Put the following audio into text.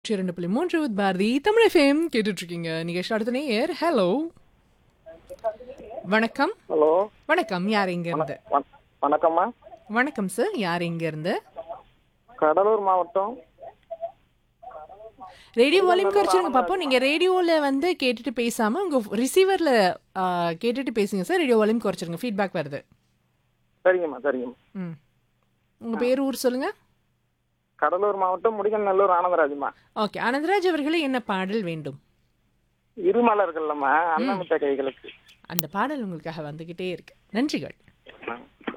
இரண்டு புள்ளி மூன்று with பாரதி தமிழ் எஃப்எம் கேட்டுட்டு இருக்கீங்க நிகழ்ச்சி அடுத்த நேயர் ஹலோ வணக்கம் ஹலோ வணக்கம் யார் இங்க இருந்து வண- வணக்கம்மா வணக்கம் சார் யார் இங்க இருந்து கடலூர் மாவட்டம் ரேடியோ வால்யூம் குறைச்சிருங்க பாப்போம் நீங்க ரேடியோல வந்து கேட்டுட்டு பேசாம உங்க ரிசீவர்ல கேட்டுட்டு பேசுங்க சார் ரேடியோ வால்யூம் குறைச்சிருங்க ஃபீட்பேக் வருது சரிங்கம்மா சரிங்கம்மா ம் உங்க பேர் ஊர் சொல்லுங்க கடலூர் மாவட்டம் முடிகநல்லூர் ஆனந்தராஜம்மா ஓகே ஆனந்தராஜ் அவர்களே என்ன பாடல் வேண்டும் இருமலர்கள்லம்மா அன்னமிட்ட கைகளுக்கு அந்த பாடல் உங்களுக்காக வந்துகிட்டே இருக்கு நன்றிகள் ஆ.